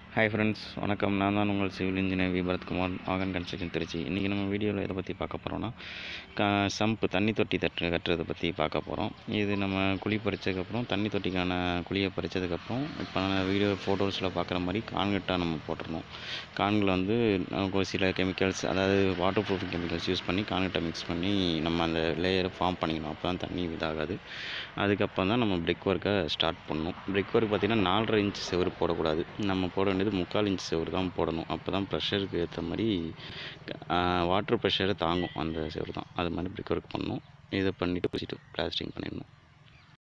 hi friends வணக்கம் நான் தான் உங்கள் civil engineer V Bharathkumar Agan construction Tiruchi இன்றைக்கி நம்ம வீடியோவில் எதை பற்றி பார்க்க போகிறோன்னா க சம்பு தண்ணி தொட்டி தட்டு கட்டுறதை பற்றி பார்க்க போகிறோம் இது நம்ம குழி பறிச்சதுக்கப்புறம் தண்ணி தொட்டிக்கான குழியை பறிச்சதுக்கப்புறம் இப்போ நான் வீடியோ ஃபோட்டோஸில் பார்க்குற மாதிரி கான்கிரீட்டாக நம்ம போட்டுடணும் கான்கில் வந்து நமக்கு ஒரு சில கெமிக்கல்ஸ் அதாவது வாட்டர் ப்ரூஃபிங் கெமிக்கல்ஸ் யூஸ் பண்ணி கான்கிரீட்டை மிக்ஸ் பண்ணி நம்ம அந்த லேயரை ஃபார்ம் பண்ணிக்கணும் அப்போ தான் தண்ணி இதாகாது அதுக்கப்புறம் தான் நம்ம பிரிக் ஒர்க்கை ஸ்டார்ட் பண்ணணும் பிரிக் ஒர்க் பார்த்திங்கன்னா நாலரை இன்ச் செவரு போடக்கூடாது நம்ம போட வேண்டியது முக்கால் இன்ச் செவரு தான் போடணும் அப்போ தான் ப்ரெஷருக்கு ஏற்ற மாதிரி வாட்டர் ப்ரெஷரை தாங்கும் அந்த செவரு தான் அது மாதிரி பிரிக் ஒர்க் பண்ணணும் இதை பண்ணிவிட்டு பிடிச்சிட்டு பிளாஸ்டிங் பண்ணிடணும்